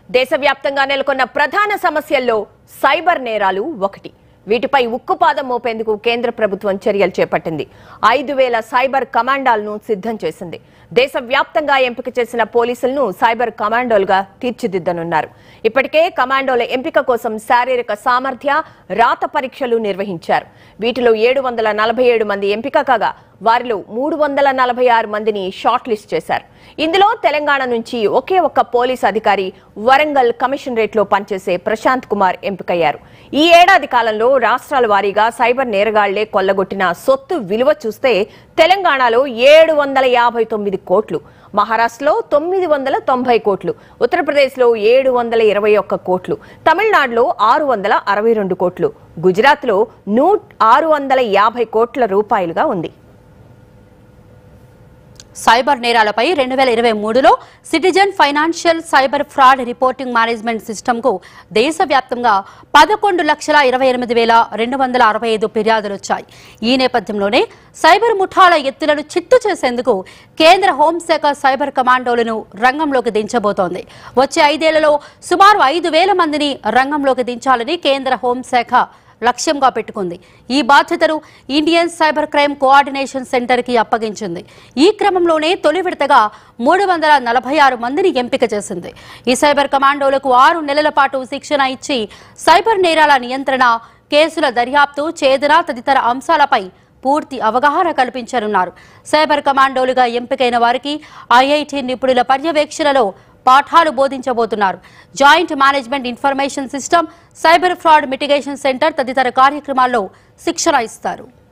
దేశవ్యాప్తంగా నెలకొన్న ప్రధాన సమస్యల్లో సైబర్ నేరాలు ఒకటి వీటిపై ఉక్కుపాదం మోపేందుకు కేంద్ర ప్రభుత్వం చర్యలు చేపట్టింది ఐదు వేల సైబర్ కమాండాలను సిద్ధం చేసింది దేశవ్యాప్తంగా ఎంపిక చేసిన పోలీసులను సైబర్ కమాండోలుగా తీర్చిదిద్దనున్నారు ఇప్పటికే కమాండోల ఎంపిక కోసం శారీరక సామర్థ్య రాత పరీక్షలు నిర్వహించారు వీటిలో ఏడు వందల నలభై ఏడు మంది ఎంపిక కాగా వారిలో మూడు వందల నలభై ఆరు మందిని షార్ట్ లిస్ట్ చేశారు ఇందులో తెలంగాణ నుంచి ఒకే ఒక్క పోలీస్ అధికారి వరంగల్ కమిషనరేట్ లో పనిచేసే ప్రశాంత్ కుమార్ ఎంపికయ్యారు ఈ ఏడాది కాలంలో రాష్ట్రాల వారీగా సైబర్ నేరగాళ్లే కొల్లగొట్టిన సొత్తు విలువ చూస్తే తెలంగాణలో ఏడు వందల యాభై తొమ్మిది కోట్లు మహారాష్ట్రలో తొమ్మిది వందల తొంభై కోట్లు ఉత్తరప్రదేశ్లో ఏడు వందల ఇరవై ఒక్క కోట్లు తమిళనాడులో ఆరు వందల అరవై రెండు కోట్లు గుజరాత్లో నూ ఆరు వందల యాభై కోట్ల రూపాయలుగా ఉంది సైబర్ నేరాలపై రెండు వేల ఇరవై మూడులో citizen financial cyber fraud reporting management సిస్టమ్కు దేశవ్యాప్తంగా పదకొండు లక్షల ఇరవై ఎనిమిది వేల రెండు వందల అరవై ఐదు ఫిర్యాదులు వచ్చాయి ఈ నేపథ్యంలోనే సైబర్ ముఠాల ఎత్తులను చిత్తు చేసేందుకు కేంద్ర హోంశాఖ సైబర్ కమాండోలను రంగంలోకి దించబోతోంది వచ్చే ఐదేళ్లలో సుమారు ఐదు వేల మందిని రంగంలోకి దించాలని కేంద్ర హోంశాఖ లక్ష్యంగా పెట్టుకుంది ఈ బాధ్యతను Indian cyber crime coordination centre కి అప్పగించింది ఈ క్రమంలోనే తొలి విడతగా మూడు వందల నలభై ఆరు మందిని ఎంపిక చేసింది ఈ సైబర్ కమాండోలకు ఆరు నెలల పాటు శిక్షణ ఇచ్చి సైబర్ నేరాల నియంత్రణ కేసుల దర్యాప్తు ఛేదన తదితర అంశాలపై పూర్తి అవగాహన కల్పించనున్నారు సైబర్ కమాండోలుగా ఎంపికైన వారికి ఐఐటి నిపుణుల పర్యవేక్షణలో పాఠాలు బోధించబోతున్నారు joint management information system cyber fraud mitigation centre తదితర కార్యక్రమాల్లో శిక్షణ ఇస్తారు